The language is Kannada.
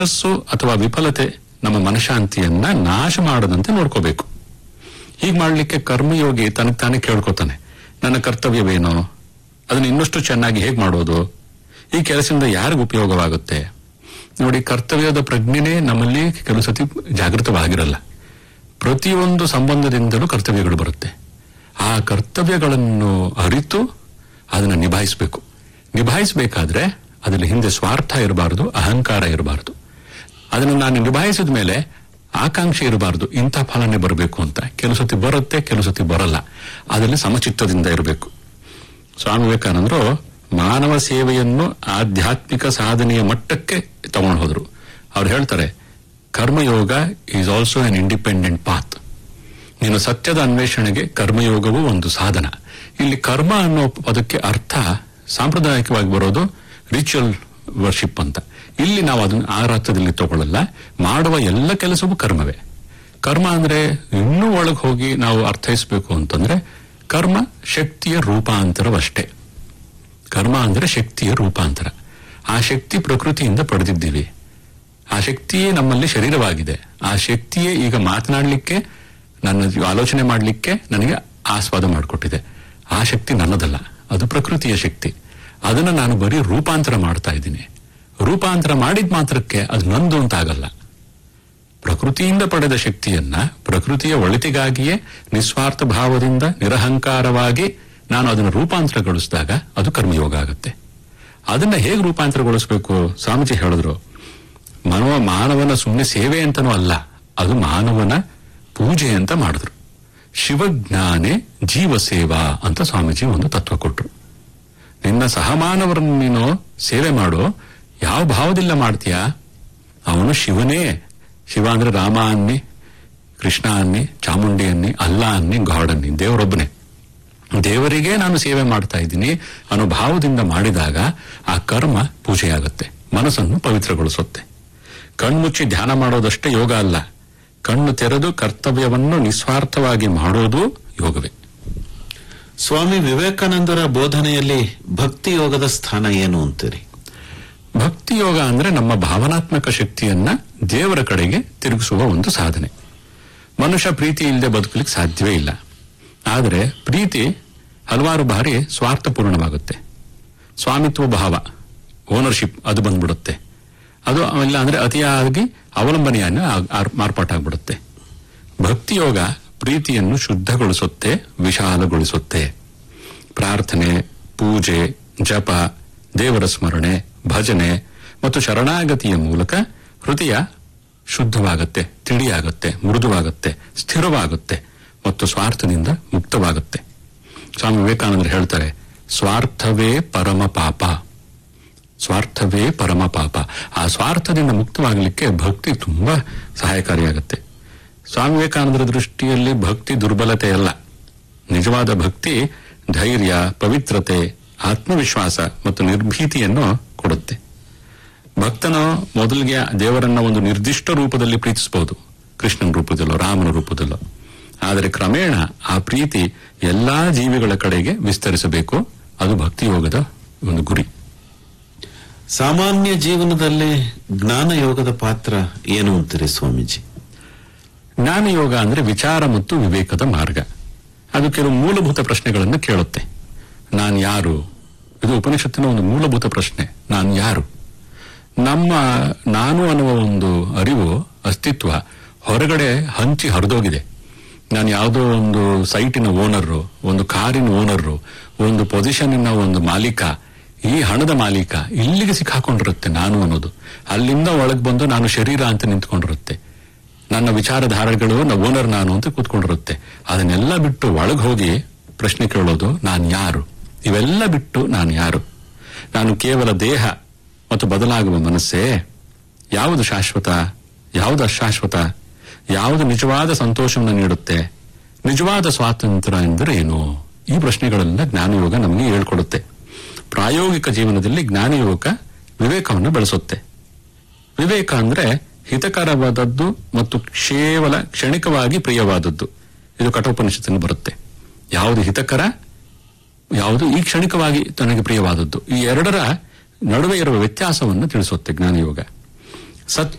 ಯಶಸ್ಸು ಅಥವಾ ವಿಫಲತೆ ನಮ್ಮ ಮನಶಾಂತಿಯನ್ನ ನಾಶ ಮಾಡದಂತೆ ನೋಡ್ಕೋಬೇಕು ಹೀಗೆ ಮಾಡ್ಲಿಕ್ಕೆ ಕರ್ಮಯೋಗಿ ತನಗೆ ತಾನೇ ಕೇಳ್ಕೊತಾನೆ ನನ್ನ ಕರ್ತವ್ಯವೇನೋ ಅದನ್ನ ಇನ್ನಷ್ಟು ಚೆನ್ನಾಗಿ ಹೇಗೆ ಮಾಡೋದು ಈ ಕೆಲಸದಿಂದ ಯಾರಿಗೂ ಉಪಯೋಗವಾಗುತ್ತೆ ನೋಡಿ ಕರ್ತವ್ಯದ ಪ್ರಜ್ಞೆನೇ ನಮ್ಮಲ್ಲಿ ಕೆಲವು ಸತಿ ಜಾಗೃತವಾಗಿರಲ್ಲ ಪ್ರತಿಯೊಂದು ಸಂಬಂಧದಿಂದಲೂ ಕರ್ತವ್ಯಗಳು ಬರುತ್ತೆ ಆ ಕರ್ತವ್ಯಗಳನ್ನು ಅರಿತು ಅದನ್ನು ನಿಭಾಯಿಸಬೇಕು ನಿಭಾಯಿಸಬೇಕಾದ್ರೆ ಅದರಲ್ಲಿ ಹಿಂದೆ ಸ್ವಾರ್ಥ ಇರಬಾರದು ಅಹಂಕಾರ ಇರಬಾರದು ಅದನ್ನು ನಾನು ನಿಭಾಯಿಸಿದ ಮೇಲೆ ಆಕಾಂಕ್ಷೆ ಇರಬಾರದು ಇಂಥ ಫಲನೆ ಬರಬೇಕು ಅಂತ ಕೆಲವು ಸತಿ ಬರುತ್ತೆ ಕೆಲವು ಸತಿ ಬರಲ್ಲ ಅದರಲ್ಲಿ ಸಮಚಿತ್ತದಿಂದ ಇರಬೇಕು ಸ್ವಾಮಿ ವಿವೇಕಾನಂದರು ಮಾನವ ಸೇವೆಯನ್ನು ಆಧ್ಯಾತ್ಮಿಕ ಸಾಧನೆಯ ಮಟ್ಟಕ್ಕೆ ತಗೊಂಡು ಹೋದ್ರು ಅವ್ರು ಹೇಳ್ತಾರೆ Karmayoga is also an independent path ನೀನು ಸತ್ಯದ ಅನ್ವೇಷಣೆಗೆ ಕರ್ಮಯೋಗವೂ ಒಂದು ಸಾಧನ ಇಲ್ಲಿ ಕರ್ಮ ಅನ್ನೋ ಪದಕ್ಕೆ ಅರ್ಥ ಸಾಂಪ್ರದಾಯಿಕವಾಗಿ ಬರೋದು ರಿಚುವಲ್ ವರ್ಷಿಪ್ ಅಂತ ಇಲ್ಲಿ ನಾವು ಅದನ್ನು ಆ ಅರ್ಥದಲ್ಲಿ ತಗೊಳ್ಳಲ್ಲ ಮಾಡುವ ಎಲ್ಲ ಕೆಲಸವೂ ಕರ್ಮವೇ ಕರ್ಮ ಅಂದ್ರೆ ಇನ್ನೂ ಒಳಗೆ ಹೋಗಿ ನಾವು ಅರ್ಥೈಸಬೇಕು ಅಂತಂದ್ರೆ ಕರ್ಮ ಶಕ್ತಿಯ ರೂಪಾಂತರವಷ್ಟೇ ಕರ್ಮ ಅಂದ್ರೆ ಶಕ್ತಿಯ ರೂಪಾಂತರ ಆ ಶಕ್ತಿ ಪ್ರಕೃತಿಯಿಂದ ಪಡೆದಿದ್ದೀವಿ ಆ ಶಕ್ತಿಯೇ ನಮ್ಮಲ್ಲಿ ಶರೀರವಾಗಿದೆ ಆ ಶಕ್ತಿಯೇ ಈಗ ಮಾತನಾಡಲಿಕ್ಕೆ ನನ್ನ ಜೀವ- ಆಲೋಚನೆ ಮಾಡಲಿಕ್ಕೆ ನನಗೆ ಆಸ್ವಾದ ಮಾಡಿಕೊಟ್ಟಿದೆ ಆ ಶಕ್ತಿ ನನ್ನದಲ್ಲ ಅದು ಪ್ರಕೃತಿಯ ಶಕ್ತಿ ಅದನ್ನು ನಾನು ಬರೀ ರೂಪಾಂತರ ಮಾಡ್ತಾ ಇದ್ದೀನಿ ರೂಪಾಂತರ ಮಾಡಿದ ಮಾತ್ರಕ್ಕೆ ಅದು ನಂದು ಅಂತ ಆಗಲ್ಲ ಪ್ರಕೃತಿಯಿಂದ ಪಡೆದ ಶಕ್ತಿಯನ್ನ ಪ್ರಕೃತಿಯ ಒಳಿತಿಗಾಗಿಯೇ ನಿಸ್ವಾರ್ಥ ಭಾವದಿಂದ ನಿರಹಂಕಾರವಾಗಿ ನಾನು ಅದನ್ನು ರೂಪಾಂತರಗೊಳಿಸಿದಾಗ ಅದು ಕರ್ಮಯೋಗ ಆಗುತ್ತೆ ಅದನ್ನ ಹೇಗೆ ರೂಪಾಂತರಗೊಳಿಸಬೇಕು ಸ್ವಾಮೀಜಿ ಹೇಳಿದ್ರು ಮಾನವ ಮಾನವನ ಸುಮ್ಮನೆ ಸೇವೆ ಅಂತನೂ ಅಲ್ಲ ಅದು ಮಾನವನ ಪೂಜೆ ಅಂತ ಮಾಡಿದ್ರು ಶಿವಜ್ಞಾನೆ ಜೀವ ಸೇವಾ ಅಂತ ಸ್ವಾಮೀಜಿ ಒಂದು ತತ್ವ ಕೊಟ್ರು ನಿನ್ನ ಸಹಮಾನವರನ್ನು ನೀನು ಸೇವೆ ಮಾಡು ಯಾವ ಭಾವದಿಂದ ಮಾಡ್ತೀಯಾ ಅವನು ಶಿವನೇ ಶಿವ ಅಂದ್ರೆ ರಾಮ ಅನ್ನಿ ಕೃಷ್ಣ ಅನ್ನಿ ಚಾಮುಂಡಿ ಅನ್ನಿ ಅಲ್ಲ ಅನ್ನಿ ಗಾಡ್ ಅನ್ನಿ ದೇವರೊಬ್ಬನೇ ದೇವರಿಗೆ ನಾನು ಸೇವೆ ಮಾಡ್ತಾ ಇದ್ದೀನಿ ಅನ್ನೋ ಭಾವದಿಂದ ಮಾಡಿದಾಗ ಆ ಕರ್ಮ ಪೂಜೆಯಾಗುತ್ತೆ ಮನಸ್ಸನ್ನು ಪವಿತ್ರಗೊಳಿಸುತ್ತೆ ಕಣ್ಮುಚ್ಚಿ ಧ್ಯಾನ ಮಾಡೋದಷ್ಟೇ ಯೋಗ ಅಲ್ಲ ಕಣ್ಣು ತೆರೆದು ಕರ್ತವ್ಯವನ್ನು ನಿಸ್ವಾರ್ಥವಾಗಿ ಮಾಡೋದು ಯೋಗವೇ ಸ್ವಾಮಿ ವಿವೇಕಾನಂದರ ಬೋಧನೆಯಲ್ಲಿ ಭಕ್ತಿ ಯೋಗದ ಸ್ಥಾನ ಏನು ಅಂತೀರಿ ಭಕ್ತಿ ಯೋಗ ಅಂದ್ರೆ ನಮ್ಮ ಭಾವನಾತ್ಮಕ ಶಕ್ತಿಯನ್ನ ದೇವರ ಕಡೆಗೆ ತಿರುಗಿಸುವ ಒಂದು ಸಾಧನೆ ಮನುಷ್ಯ ಪ್ರೀತಿ ಇಲ್ಲದೆ ಬದುಕಲಿಕ್ಕೆ ಸಾಧ್ಯವೇ ಇಲ್ಲ ಆದರೆ ಪ್ರೀತಿ ಹಲವಾರು ಬಾರಿ ಸ್ವಾರ್ಥಪೂರ್ಣವಾಗುತ್ತೆ ಸ್ವಾಮಿತ್ವ ಭಾವ ಓನರ್ಶಿಪ್ ಅದು ಬಂದ್ಬಿಡುತ್ತೆ ಅದು ಇಲ್ಲ ಅಂದ್ರೆ ಅತಿಯಾಗಿ ಅವಲಂಬನೆಯನ್ನು ಆಗ್- ಆರ್- ಮಾರ್ಪಾಟಾಗ್ಬಿಡುತ್ತೆ ಭಕ್ತಿ ಯೋಗ ಪ್ರೀತಿಯನ್ನು ಶುದ್ಧಗೊಳಿಸುತ್ತೆ ವಿಶಾಲಗೊಳಿಸುತ್ತೆ ಪ್ರಾರ್ಥನೆ ಪೂಜೆ ಜಪ ದೇವರ ಸ್ಮರಣೆ ಭಜನೆ ಮತ್ತು ಶರಣಾಗತಿಯ ಮೂಲಕ ಹೃದಯ ಶುದ್ಧವಾಗುತ್ತೆ ತಿಳಿಯಾಗುತ್ತೆ ಮೃದುವಾಗುತ್ತೆ ಸ್ಥಿರವಾಗುತ್ತೆ ಮತ್ತು ಸ್ವಾರ್ಥದಿಂದ ಮುಕ್ತವಾಗುತ್ತೆ ಸ್ವಾಮಿ ವಿವೇಕಾನಂದರು ಹೇಳ್ತಾರೆ ಸ್ವಾರ್ಥವೇ ಪರಮ ಪಾಪ ಸ್ವಾರ್ಥವೇ ಪರಮ ಪಾಪ ಆ ಸ್ವಾರ್ಥದಿಂದ ಮುಕ್ತವಾಗಲಿಕ್ಕೆ ಭಕ್ತಿ ತುಂಬಾ ಸಹಾಯಕಾರಿಯಾಗುತ್ತೆ ಸ್ವಾಮಿ ವಿವೇಕಾನಂದರ ದೃಷ್ಟಿಯಲ್ಲಿ ಭಕ್ತಿ ದುರ್ಬಲತೆ ಅಲ್ಲ ನಿಜವಾದ ಭಕ್ತಿ ಧೈರ್ಯ ಪವಿತ್ರತೆ ಆತ್ಮವಿಶ್ವಾಸ ಮತ್ತು ನಿರ್ಭೀತಿಯನ್ನು ಕೊಡುತ್ತೆ ಭಕ್ತನು ಮೊದಲಿಗೆ ದೇವರನ್ನ ಒಂದು ನಿರ್ದಿಷ್ಟ ರೂಪದಲ್ಲಿ ಪ್ರೀತಿಸಬಹುದು ಕೃಷ್ಣನ ರೂಪದಲ್ಲೋ ರಾಮನ ರೂಪದಲ್ಲೋ ಆದರೆ ಕ್ರಮೇಣ ಆ ಪ್ರೀತಿ ಎಲ್ಲಾ ಜೀವಿಗಳ ಕಡೆಗೆ ವಿಸ್ತರಿಸಬೇಕು ಅದು ಭಕ್ತಿ ಯೋಗದ ಒಂದು ಗುರಿ ಸಾಮಾನ್ಯ ಜೀವನದಲ್ಲಿ ಜ್ಞಾನ ಯೋಗದ ಪಾತ್ರ ಏನು ಅಂತೀರಿ ಸ್ವಾಮೀಜಿ ಜ್ಞಾನ ಯೋಗ ಅಂದ್ರೆ ವಿಚಾರ ಮತ್ತು ವಿವೇಕದ ಮಾರ್ಗ ಅದು ಕೆಲವು ಮೂಲಭೂತ ಪ್ರಶ್ನೆಗಳನ್ನು ಕೇಳುತ್ತೆ ನಾನು ಯಾರು ಇದು ಉಪನಿಷತ್ತಿನ ಒಂದು ಮೂಲಭೂತ ಪ್ರಶ್ನೆ ನಾನು ಯಾರು ನಮ್ಮ ನಾನು ಅನ್ನುವ ಒಂದು ಅರಿವು ಅಸ್ತಿತ್ವ ಹೊರಗಡೆ ಹಂಚಿ ಹರಿದೋಗಿದೆ ನಾನು ಯಾವುದೋ ಒಂದು ಸೈಟಿನ ಓನರು ಒಂದು ಕಾರಿನ ಓನರು ಒಂದು ಪೊಸಿಷನ್ನಿನ ಒಂದು ಮಾಲೀಕ ಈ ಹಣದ ಮಾಲೀಕ ಇಲ್ಲಿಗೆ ಸಿಕ್ಕಾಕೊಂಡಿರುತ್ತೆ ನಾನು ಅನ್ನೋದು ಅಲ್ಲಿಂದ ಒಳಗೆ ಬಂದು ನಾನು ಶರೀರ ಅಂತ ನಿಂತ್ಕೊಂಡಿರುತ್ತೆ ನನ್ನ ವಿಚಾರಧಾರೆಗಳು ಓನರ್ ನಾನು ಅಂತ ಕೂತ್ಕೊಂಡಿರುತ್ತೆ ಅದನ್ನೆಲ್ಲ ಬಿಟ್ಟು ಒಳಗೆ ಹೋಗಿ ಪ್ರಶ್ನೆ ಕೇಳೋದು ನಾನು ಯಾರು ಇವೆಲ್ಲ ಬಿಟ್ಟು ನಾನು ಯಾರು ನಾನು ಕೇವಲ ದೇಹ ಮತ್ತು ಬದಲಾಗುವ ಮನಸ್ಸೇ ಯಾವುದು ಶಾಶ್ವತ ಯಾವುದು ಅಶಾಶ್ವತ ಯಾವುದು ನಿಜವಾದ ಸಂತೋಷವನ್ನು ನೀಡುತ್ತೆ ನಿಜವಾದ ಸ್ವಾತಂತ್ರ್ಯ ಎಂದರೆ ಏನು ಈ ಪ್ರಶ್ನೆಗಳೆಲ್ಲ ಜ್ಞಾನಯೋಗ ನಮಗೆ ಹೇಳ್ಕೊಡುತ್ತೆ ಪ್ರಾಯೋಗಿಕ ಜೀವನದಲ್ಲಿ ಜ್ಞಾನಯೋಗ ವಿವೇಕವನ್ನು ಬೆಳೆಸುತ್ತೆ ವಿವೇಕ ಅಂದ್ರೆ ಹಿತಕರವಾದದ್ದು ಮತ್ತು ಕೇವಲ ಕ್ಷಣಿಕವಾಗಿ ಪ್ರಿಯವಾದದ್ದು ಇದು ಕಠೋಪನಿಷತ್ತಿನ ಬರುತ್ತೆ ಯಾವುದು ಹಿತಕರ ಯಾವುದು ಈ ಕ್ಷಣಿಕವಾಗಿ ತನಗೆ ಪ್ರಿಯವಾದದ್ದು ಈ ಎರಡರ ನಡುವೆ ಇರುವ ವ್ಯತ್ಯಾಸವನ್ನು ತಿಳಿಸುತ್ತೆ ಜ್ಞಾನಯೋಗ ಸತ್ಯ